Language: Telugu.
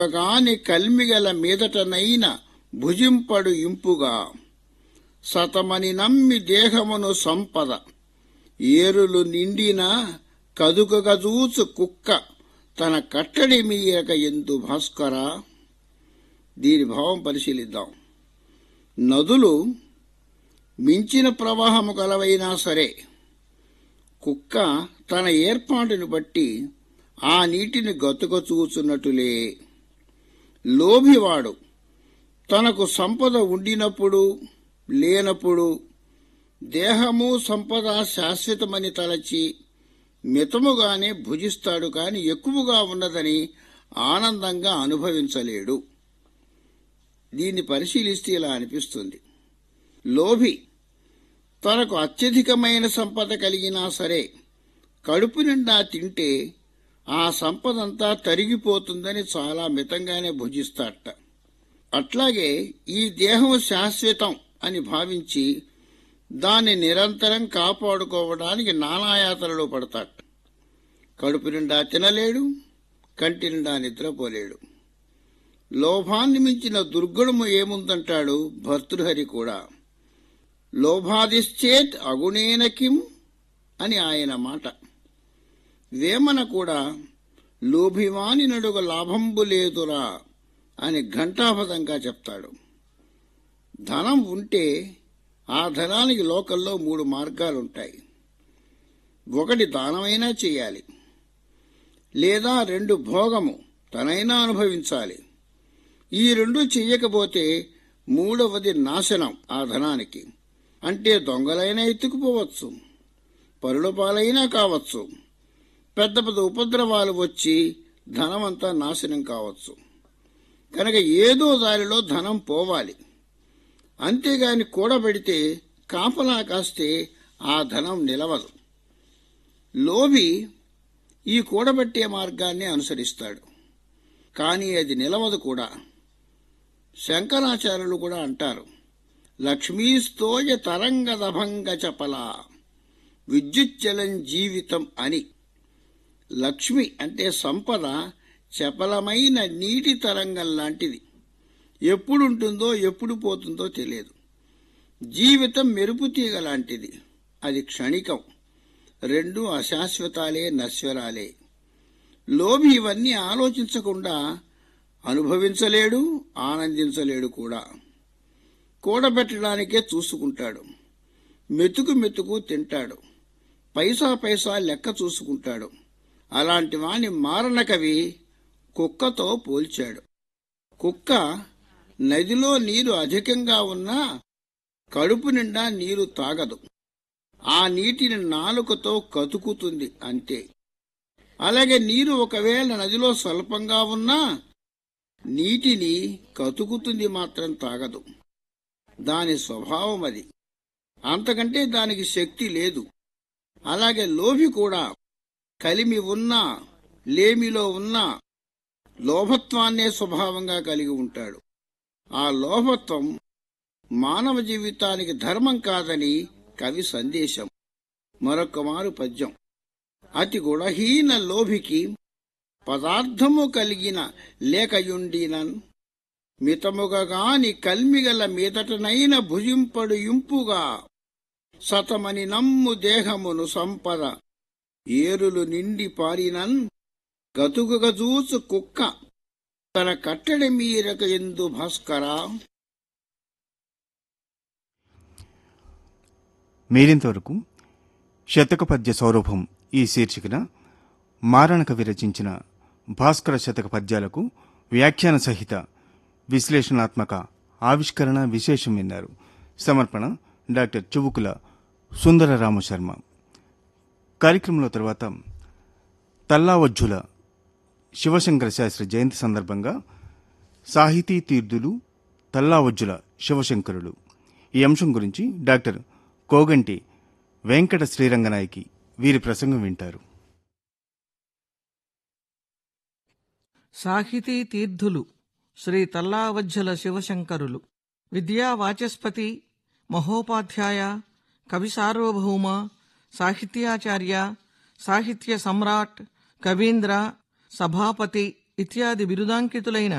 గాని కల్మిగల మీదటనైన భుజింపడు ఇంపుగా సతమని నమ్మి దేహమును సంపద ఏరులు నిండిన కదుకగజూచు కుక్క తన కట్టడి మీయక ఎందు భాస్కర దీని భావం పరిశీలిద్దాం నదులు మించిన ప్రవాహము గలవైనా సరే కుక్క తన ఏర్పాటును బట్టి ఆ నీటిని గతుకచూచున్నట్టులే లోభివాడు తనకు సంపద ఉండినప్పుడు లేనప్పుడు దేహము సంపద శాశ్వతమని తలచి మితముగానే భుజిస్తాడు కాని ఎక్కువగా ఉన్నదని ఆనందంగా అనుభవించలేడు దీన్ని పరిశీలిస్తే ఇలా అనిపిస్తుంది లోభి తనకు అత్యధికమైన సంపద కలిగినా సరే కడుపు నిండా తింటే ఆ సంపదంతా తరిగిపోతుందని చాలా మితంగానే భుజిస్తాడట అట్లాగే ఈ దేహం శాశ్వతం అని భావించి దాన్ని నిరంతరం కాపాడుకోవడానికి నానాయాతనలో పడతాడు కడుపు నిండా తినలేడు కంటి నిండా నిద్రపోలేడు లోభాన్ని మించిన దుర్గుణము ఏముందంటాడు భర్తృహరి కూడా లోభాదిశ్చేత్ అగుణేన కిం అని ఆయన మాట వేమన కూడా లోభివాని నడుగ లాభంబు లేదురా అని ఘంటాపదంగా చెప్తాడు ధనం ఉంటే ఆ ధనానికి లోకల్లో మూడు మార్గాలుంటాయి ఒకటి దానమైనా చేయాలి లేదా రెండు భోగము తనైనా అనుభవించాలి ఈ రెండు చెయ్యకపోతే మూడవది నాశనం ఆ ధనానికి అంటే దొంగలైనా ఎత్తుకుపోవచ్చు పరుల పాలైనా కావచ్చు పెద్ద పెద్ద ఉపద్రవాలు వచ్చి ధనమంతా నాశనం కావచ్చు కనుక ఏదో దారిలో ధనం పోవాలి అంతేగాని కూడబెడితే కాపలా కాస్తే ఆ ధనం నిలవదు లోభి ఈ కూడబెట్టే మార్గాన్ని అనుసరిస్తాడు కానీ అది నిలవదు కూడా శంకరాచార్యులు కూడా అంటారు లక్ష్మీస్తోయ తరంగదభంగ చపల విద్యుచ్చలం జీవితం అని లక్ష్మి అంటే సంపద చపలమైన నీటి తరంగం లాంటిది ఎప్పుడుంటుందో ఎప్పుడు పోతుందో తెలియదు జీవితం మెరుపు తీగ లాంటిది అది క్షణికం రెండు అశాశ్వతాలే నశ్వరాలే లోభి ఇవన్నీ ఆలోచించకుండా అనుభవించలేడు ఆనందించలేడు కూడా కూడబెట్టడానికే చూసుకుంటాడు మెతుకు మెతుకు తింటాడు పైసా పైసా లెక్క చూసుకుంటాడు అలాంటి వాని మారణ కవి కుక్కతో పోల్చాడు కుక్క నదిలో నీరు అధికంగా ఉన్నా కడుపు నిండా నీరు తాగదు ఆ నీటిని నాలుకతో కతుకుతుంది అంతే అలాగే నీరు ఒకవేళ నదిలో స్వల్పంగా ఉన్నా నీటిని కతుకుతుంది మాత్రం తాగదు దాని స్వభావం అది అంతకంటే దానికి శక్తి లేదు అలాగే లోభి కూడా కలిమి ఉన్నా లేమిలో ఉన్నా లోభత్వాన్నే స్వభావంగా కలిగి ఉంటాడు ఆ లోభత్వం మానవ జీవితానికి ధర్మం కాదని కవి సందేశం మరొక మారు పద్యం అతి గుణహీన లోభికి పదార్థము కలిగిన లేకయుండినన్ మితముగగాని కల్మిగల మీదటనైన భుజింపడు ఇంపుగా సతమని నమ్ము దేహమును సంపద ఏరులు నిండి పారినన్ గతుగజూచు కుక్క తన కట్టడి మీరక ఎందు భాస్కరా మీరింతవరకు శతక పద్య సౌరభం ఈ శీర్షికన మారణక విరచించిన భాస్కర శతక పద్యాలకు వ్యాఖ్యాన సహిత విశ్లేషణాత్మక ఆవిష్కరణ విశేషం విన్నారు సమర్పణ డాక్టర్ చువుకుల సుందర రామశర్మ కార్యక్రమంలో తర్వాత తల్లావజ్జుల శివశంకర శాస్త్రి జయంతి సందర్భంగా సాహితీ తీర్థులు తల్లావజ్జుల శివశంకరులు ఈ అంశం గురించి డాక్టర్ కోగంటి వెంకట శ్రీరంగనాయకి వీరి ప్రసంగం వింటారు సాహితీ తీర్థులు శ్రీ తల్లావజ్జల శివశంకరులు విద్యా వాచస్పతి మహోపాధ్యాయ కవి సార్వభౌమ సాహిత్యాచార్య సాహిత్య సమ్రాట్ కవీంద్ర సభాపతి ఇత్యాది బిరుదాంకితులైన